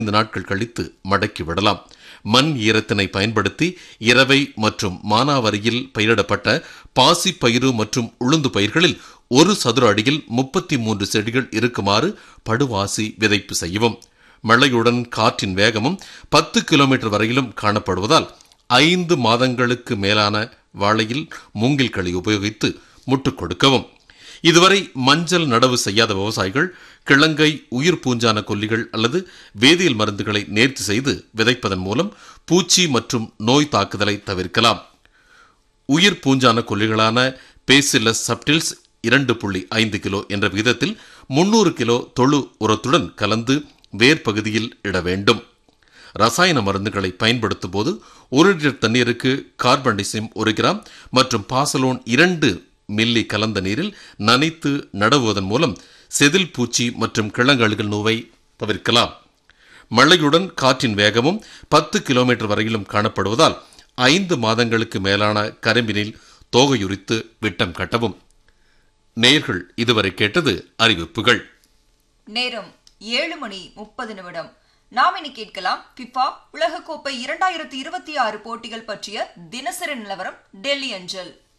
ஐந்து நாட்கள் கழித்து மடக்கி விடலாம் மண் ஈரத்தினை பயன்படுத்தி இரவை மற்றும் மானாவரியில் பயிரிடப்பட்ட பாசி பயிறு மற்றும் உளுந்து பயிர்களில் ஒரு சதுர அடியில் முப்பத்தி மூன்று செடிகள் இருக்குமாறு படுவாசி விதைப்பு செய்யவும் மழையுடன் காற்றின் வேகமும் பத்து கிலோமீட்டர் வரையிலும் காணப்படுவதால் ஐந்து மாதங்களுக்கு மேலான வாழையில் மூங்கில் களி உபயோகித்து முட்டுக் கொடுக்கவும் இதுவரை மஞ்சள் நடவு செய்யாத விவசாயிகள் கிழங்கை உயிர் பூஞ்சான கொல்லிகள் அல்லது வேதியியல் மருந்துகளை நேர்த்தி செய்து விதைப்பதன் மூலம் பூச்சி மற்றும் நோய் தாக்குதலை தவிர்க்கலாம் உயிர் பூஞ்சான கொல்லிகளான பேசிலஸ் சப்டில்ஸ் இரண்டு புள்ளி ஐந்து கிலோ என்ற விகிதத்தில் முன்னூறு கிலோ தொழு உரத்துடன் கலந்து வேர் பகுதியில் இட வேண்டும் ரசாயன மருந்துகளை பயன்படுத்தும் போது ஒரு லிட்டர் தண்ணீருக்கு கார்பன்டிசிம் ஒரு கிராம் மற்றும் பாசலோன் இரண்டு மில்லி கலந்த நீரில் நனைத்து நடவுவதன் மூலம் செதில் பூச்சி மற்றும் கிழங்கழுகல் நோவை தவிர்க்கலாம் மழையுடன் காற்றின் வேகமும் பத்து கிலோமீட்டர் வரையிலும் காணப்படுவதால் ஐந்து மாதங்களுக்கு மேலான கரும்பினில் தோகையுரித்து விட்டம் கட்டவும் நேர்கள் இதுவரை கேட்டது அறிவிப்புகள் நேரம் ஏழு மணி முப்பது நிமிடம் நாம் இனி கேட்கலாம் பிஃபா உலகக்கோப்பை இரண்டாயிரத்தி இருபத்தி ஆறு போட்டிகள் பற்றிய தினசரி நிலவரம் டெல்லி அஞ்சல்